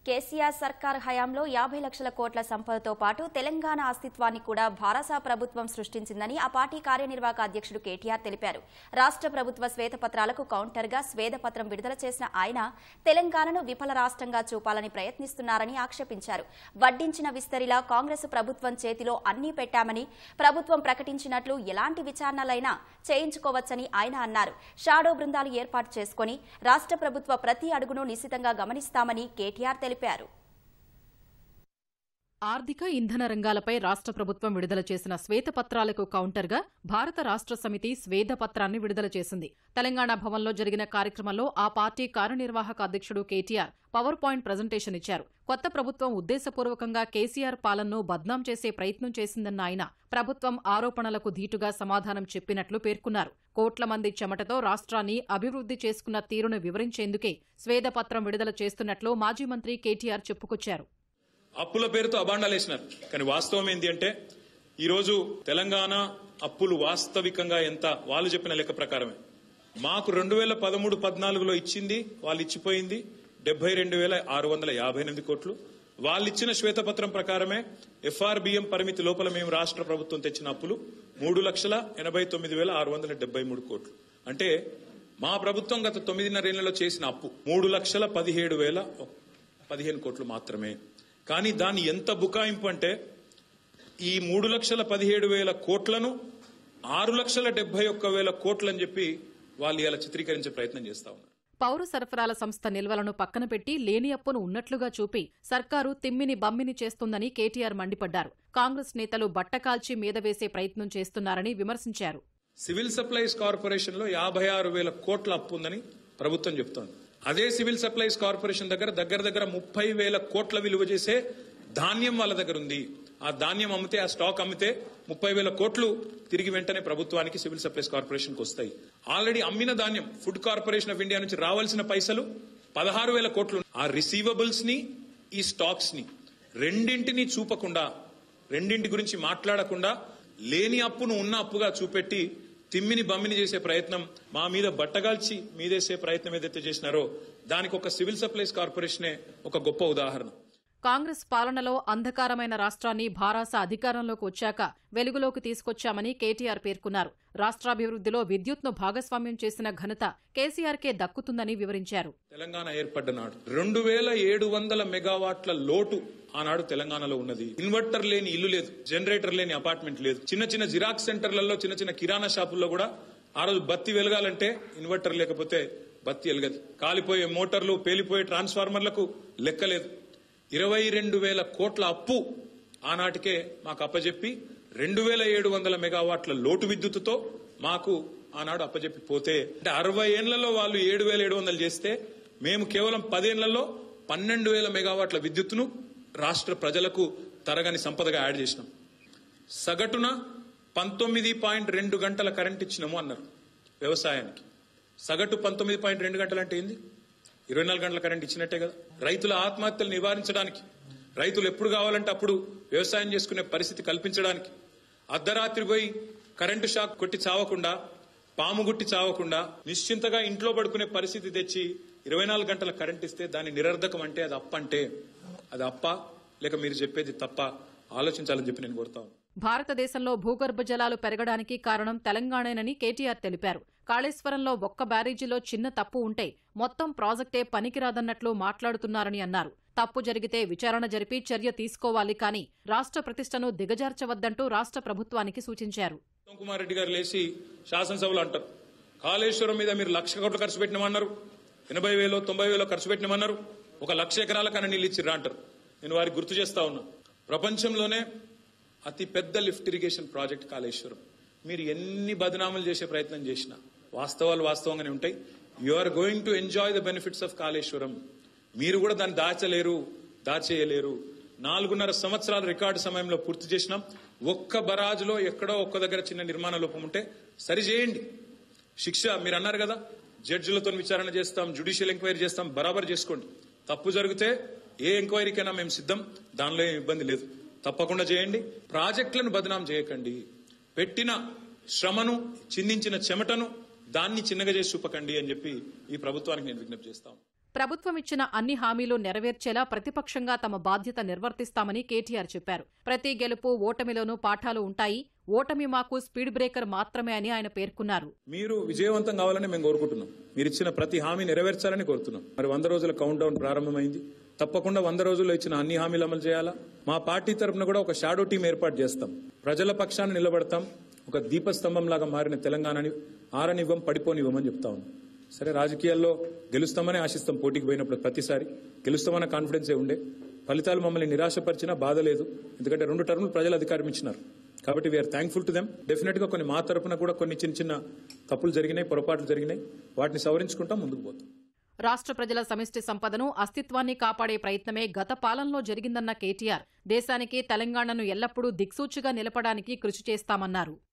కేసీఆర్ సర్కార్ హయాంలో యాభై లక్షల కోట్ల సంపదతో పాటు తెలంగాణ అస్తిత్వాన్ని కూడా భారసా ప్రభుత్వం సృష్టించిందని ఆ పార్టీ కార్యనిర్వాహక అధ్యక్షుడు కేటీఆర్ తెలిపారు రాష్ట్ర ప్రభుత్వ శ్వేతపత్రాలకు కౌంటర్గా శ్వేతపత్రం విడుదల చేసిన ఆయన తెలంగాణను విఫల రాష్ట్రంగా చూపాలని ప్రయత్నిస్తున్నారని ఆక్షేపించారు వడ్డించిన విస్తరిలా కాంగ్రెస్ ప్రభుత్వం చేతిలో అన్నీ పెట్టామని ప్రభుత్వం ప్రకటించినట్లు ఎలాంటి విచారణలైనా చేయించుకోవచ్చని ఆయన అన్నారు షాడో బృందాలు ఏర్పాటు చేసుకుని రాష్ట్ర ప్రభుత్వ ప్రతి అడుగును నిశితంగా గమనిస్తామని కేటీఆర్ తెలిపారు ఆర్థిక ఇంధన రంగాలపై రాష్ట్ర ప్రభుత్వం విడుదల చేసిన శ్వేతపత్రాలకు కౌంటర్గా భారత రాష్ట్ర సమితి శ్వేతపత్రాన్ని విడుదల చేసింది తెలంగాణ భవన్లో జరిగిన కార్యక్రమంలో ఆ పార్టీ కార్యనిర్వాహక అధ్యక్షుడు కేటీఆర్ పవర్ పాయింట్ ప్రజెంటేషన్ ఇచ్చారు కొత్త ప్రభుత్వం ఉద్దేశపూర్వకంగా కేసీఆర్ పాలనను బద్నాం చేసే ప్రయత్నం చేసిందన్న ఆయన ప్రభుత్వం ఆరోపణలకు ధీటుగా సమాధానం చెప్పినట్లు పేర్కొన్నారు కోట్ల మంది చెమటతో రాష్ట్రాన్ని అభివృద్ధి చేసుకున్న తీరును వివరించేందుకే శ్వేతపత్రం విడుదల చేస్తున్నట్లు మాజీ మంత్రి కేటీఆర్ చెప్పుకొచ్చారు అప్పుల పేరుతో అబాండాలు వేసినారు కానీ వాస్తవం ఏంటి అంటే ఈరోజు తెలంగాణ అప్పులు వాస్తవికంగా ఎంత వాళ్ళు చెప్పిన లెక్క ప్రకారమే మాకు రెండు వేల పదమూడు పద్నాలుగులో ఇచ్చింది వాళ్ళు ఇచ్చిపోయింది డెబ్బై రెండు వేల ఆరు వందల యాభై ఎనిమిది కోట్లు వాళ్ళు ఇచ్చిన శ్వేతపత్రం ప్రకారమే ఎఫ్ఆర్బిఎం పరిమితి లోపల మేము రాష్ట్ర ప్రభుత్వం తెచ్చిన అప్పులు మూడు లక్షల ఎనభై తొమ్మిది వేల ఆరు వందల డెబ్బై మూడు కోట్లు అంటే మా ప్రభుత్వం గత తొమ్మిదిన్నరేళ్లలో చేసిన అప్పు మూడు లక్షల పదిహేడు వేల పదిహేను కోట్లు మాత్రమే కానీ దాని ఎంత బుకాయింపు అంటే ఈ మూడు లక్షల పదిహేడు వేల కోట్లను ఆరు లక్షల డెబ్బై ఒక్క వేల కోట్లని చెప్పి వాళ్ళు ఇలా చిత్రీకరించే ప్రయత్నం చేస్తా ఉన్నారు పౌర సరఫరాల సంస్థ నిల్వలను పక్కన పెట్టి లేని అప్పును ఉన్నట్లుగా చూపి సర్కారు తిమ్మిని బమ్మిని చేస్తుందని కేటీఆర్ మండిపడ్డారు కాంగ్రెస్ నేతలు బట్టకాల్చి మీద వేసే ప్రయత్నం చేస్తున్నారని విమర్శించారు సివిల్ సప్లైస్ కార్పొరేషన్ లో యాభై ఆరు వేల కోట్ల అప్పు ఉందని ప్రభుత్వం చెప్తోంది అదే సివిల్ సప్లైస్ కార్పొరేషన్ దగ్గర దగ్గర దగ్గర ముప్పై వేల కోట్ల విలువ చేసే ధాన్యం వాళ్ళ దగ్గర ఉంది ఆ ధాన్యం అమ్మితే ఆ స్టాక్ అమ్మితే ముప్పై వేల కోట్లు తిరిగి వెంటనే ప్రభుత్వానికి సివిల్ సప్లైస్ కార్పొరేషన్ కు వస్తాయి ఆల్రెడీ అమ్మిన ధాన్యం ఫుడ్ కార్పొరేషన్ ఆఫ్ ఇండియా నుంచి రావాల్సిన పైసలు పదహారు వేల కోట్లు ఆ రిసీవబుల్స్ ని ఈ స్టాక్స్ ని రెండింటిని చూపకుండా రెండింటి గురించి మాట్లాడకుండా లేని అప్పును ఉన్న అప్పుగా చూపెట్టి తిమ్మిని బమ్మిని చేసే ప్రయత్నం మా మీద బట్టగాల్చి మీదేసే ప్రయత్నం ఏదైతే చేసినారో దానికి ఒక సివిల్ సప్లైస్ కార్పొరేషనే ఒక గొప్ప ఉదాహరణ కాంగ్రెస్ పాలనలో అంధకారమైన రాష్ట్రాన్ని భారాస అధికారంలోకి వచ్చాక వెలుగులోకి తీసుకొచ్చామని కేటీఆర్ పేర్కొన్నారు రాష్ట్రాభివృద్ధిలో విద్యుత్ను భాగస్వామ్యం చేసిన ఘనత కేసీఆర్కే దక్కుతుందని వివరించారు తెలంగాణ ఏర్పడ్డ నాడు రెండు వేల ఏడు వందల మెగావాట్ల లోటు ఆనాడు తెలంగాణలో ఉన్నది ఇన్వర్టర్ లేని ఇల్లు లేదు జనరేటర్ లేని అపార్ట్మెంట్ లేదు చిన్న చిన్న జిరాక్స్ సెంటర్లలో చిన్న చిన్న కిరాణా షాపుల్లో కూడా ఆ రోజు బత్తి వెలగాలంటే ఇన్వర్టర్ లేకపోతే బత్తి వెలగదు కాలిపోయే మోటార్లు పేలిపోయే ట్రాన్స్ఫార్మర్లకు లెక్కలేదు ఇరవై రెండు వేల కోట్ల అప్పు ఆనాటికే మాకు అప్పజెప్పి రెండు వేల ఏడు వందల మెగావాట్ల లోటు విద్యుత్తుతో మాకు ఆనాడు అప్పజెప్పి పోతే అంటే అరవై ఏళ్లలో వాళ్ళు ఏడు వేల ఏడు వందలు చేస్తే మేము కేవలం పదేళ్లలో పన్నెండు వేల మెగావాట్ల విద్యుత్తును రాష్ట్ర ప్రజలకు తరగని సంపదగా యాడ్ చేసినాం సగటున పంతొమ్మిది పాయింట్ రెండు గంటల కరెంట్ ఇచ్చినాము అన్నారు వ్యవసాయానికి సగటు పంతొమ్మిది పాయింట్ రెండు గంటలు అంటే ఏంది ఇరవై నాలుగు గంటల కరెంట్ ఇచ్చినట్టే కదా రైతుల ఆత్మహత్యలు నివారించడానికి రైతులు ఎప్పుడు కావాలంటే అప్పుడు వ్యవసాయం చేసుకునే పరిస్థితి కల్పించడానికి అర్ధరాత్రి పోయి కరెంటు షాక్ కొట్టి చావకుండా పాము గుట్టి చావకుండా నిశ్చింతగా ఇంట్లో పడుకునే పరిస్థితి తెచ్చి ఇరవై నాలుగు గంటల కరెంట్ ఇస్తే దాని నిరర్ధకం అంటే అది అప్ప అంటే అది అప్ప లేక మీరు చెప్పేది తప్ప ఆలోచించాలని చెప్పి నేను కోరుతాను భారతదేశంలో భూగర్భ జలాలు పెరగడానికి కారణం తెలంగాణేనని కేటీఆర్ తెలిపారు కాళేశ్వరంలో ఒక్క బ్యారేజీలో చిన్న తప్పు ఉంటే మొత్తం ప్రాజెక్టే పనికిరాదన్నట్లు మాట్లాడుతున్నారని అన్నారు తప్పు జరిగితే విచారణ జరిపి చర్య తీసుకోవాలి కానీ రాష్ట్ర ప్రతిష్టను దిగజార్చవద్దంటూ రాష్ట్ర ప్రభుత్వానికి సూచించారు ఉత్తమ్ కుమార్ రెడ్డి గారు లేచి శాసనసభలో అంటారు కాళేశ్వరం మీద మీరు లక్ష కోట్లు ఖర్చు పెట్టినామన్నారు ఎనభై వేలు తొంభై వేలు ఖర్చు పెట్టినామన్నారు ఒక లక్ష ఎకరాల కన్నా నీళ్ళు ఇచ్చిర్రా అంటారు నేను వారికి గుర్తు చేస్తా ఉన్నా ప్రపంచంలోనే అతి పెద్ద లిఫ్ట్ ఇరిగేషన్ ప్రాజెక్ట్ కాళేశ్వరం మీరు ఎన్ని బదనాములు చేసే ప్రయత్నం చేసినా వాస్తవాలు వాస్తవంగానే ఉంటాయి you are going to enjoy the benefits of Kaleshwaram మీరు కూడా దాన్ని దాచలేరు దాచేయలేరు నాలుగున్నర సంవత్సరాల రికార్డు సమయంలో పూర్తి చేసినాం ఒక్క బరాజులో ఎక్కడో ఒక్క దగ్గర చిన్న నిర్మాణ లోపం ఉంటే సరి చేయండి శిక్ష మీరు అన్నారు కదా జడ్జిలతో విచారణ చేస్తాం జ్యుడిషియల్ ఎంక్వైరీ చేస్తాం బరాబర్ చేసుకోండి తప్పు జరిగితే ఏ ఎంక్వైరీకైనా మేము సిద్ధం దానిలో ఏం ఇబ్బంది లేదు తప్పకుండా చేయండి ప్రాజెక్టులను బదనాం చేయకండి పెట్టిన శ్రమను చిందించిన చెమటను దాన్ని చిన్నగా చేసి చూపకండి అని చెప్పి ఈ ప్రభుత్వానికి నేను విజ్ఞప్తి చేస్తాను ప్రభుత్వం ఇచ్చిన అన్ని హామీలు నెరవేర్చేలా ప్రతిపక్షంగా తమ బాధ్యత నిర్వర్తిస్తామని కేటీఆర్ చెప్పారు ప్రతి గెలుపు ఓటమిలోనూ పాఠాలు ఉంటాయి ఓటమి మాకు స్పీడ్ బ్రేకర్ మాత్రమే అని ఆయన పేర్కొన్నారు మీరు విజయవంతం కావాలని మేము కోరుకుంటున్నాం మీరు ఇచ్చిన ప్రతి హామీ నెరవేర్చాలని కోరుతున్నాం మరి వంద రోజుల కౌంట్ డౌన్ ప్రారంభమైంది తప్పకుండా వంద రోజుల్లో ఇచ్చిన అన్ని హామీలు అమలు చేయాలా మా పార్టీ తరఫున కూడా ఒక షాడో టీం ఏర్పాటు చేస్తాం ప్రజల పక్షాన్ని నిలబడతాం ఒక దీపస్తంభం లాగా మారిన తెలంగాణని ఆరనివ్వం పడిపోనివ్వమని చెప్తా ఉన్నాం సరే రాజకీయాల్లో గెలుస్తామని ఆశిస్తాం పోటీకి పోయినప్పుడు ప్రతిసారి గెలుస్తామన్న కాన్ఫిడెన్సే ఉండే ఫలితాలు మమ్మల్ని నిరాశపరిచినా బాధ లేదు ఎందుకంటే రెండు టర్ములు ప్రజలు అధికారం ఇచ్చినారు కాబట్టి we are thankful to them definite గా కొన్ని మా తరపున కూడా కొన్ని చిన్న చిన్న తప్పులు జరిగినాయి పొరపాట్లు జరిగినాయి వాటిని సవరించుకుంటా ముందుకు పోతాం రాష్ట్ర ప్రజల సమిష్టి సంపదను అస్తిత్వాన్ని కాపాడే ప్రయత్నమే గత పాలనలో జరిగిందన్న కేటీఆర్ దేశానికి తెలంగాణను ఎల్లప్పుడూ దిక్సూచిగా నిలపడానికి కృషి చేస్తామన్నారు